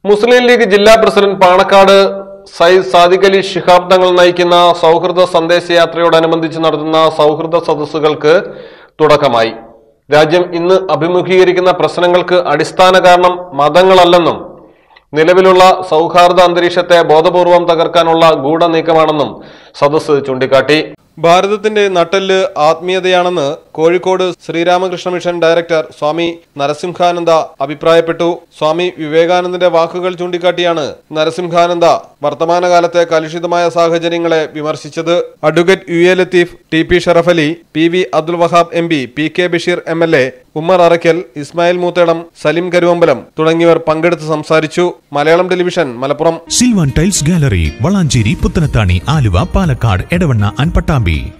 മുസ്ലിം ലീഗ് ജില്ലാ പ്രസിഡന്റ് പാണക്കാട് സയ്യിദ് സാദിഖ് അലി ശിഹാബ് തങ്ങൾ നയിക്കുന്ന സൗഹൃദ സന്ദേശയാത്രയോടനുബന്ധിച്ച് നടത്തുന്ന സൗഹൃദ സദസ്സുകൾക്ക് തുടക്കമായി രാജ്യം ഇന്ന് അഭിമുഖീകരിക്കുന്ന പ്രശ്നങ്ങൾക്ക് അടിസ്ഥാന കാരണം മതങ്ങളല്ലെന്നും നിലവിലുള്ള സൗഹാർദ്ദ അന്തരീക്ഷത്തെ ബോധപൂർവം തകർക്കാനുള്ള ഗൂഢനീക്കമാണെന്നും സദസ്സ് ചൂണ്ടിക്കാട്ടി ഭാരതത്തിന്റെ നട്ടെല്ല് ആത്മീയതയാണെന്ന് കോഴിക്കോട് ശ്രീരാമകൃഷ്ണ മിഷൻ ഡയറക്ടർ സ്വാമി നരസിംഹാനന്ദ അഭിപ്രായപ്പെട്ടു സ്വാമി വിവേകാനന്ദന്റെ വാക്കുകൾ ചൂണ്ടിക്കാട്ടിയാണ് നരസിംഹാനന്ദ വർത്തമാനകാലത്തെ കലുഷിതമായ സാഹചര്യങ്ങളെ വിമർശിച്ചത് advocate U A Latheef T P Sharaf Ali P V Abdul Wahab M P P K Basheer M L A Ummer Araykkal Ismail Moothedam Salim Karuvambalam തുടങ്ങിയവർ പങ്കെടുത്ത് സംസാരിച്ചു Malayalam television Malappuram Silvan tiles gallery Valanchery Puthanathani Aluva Palakkad Edavanna and Pattambi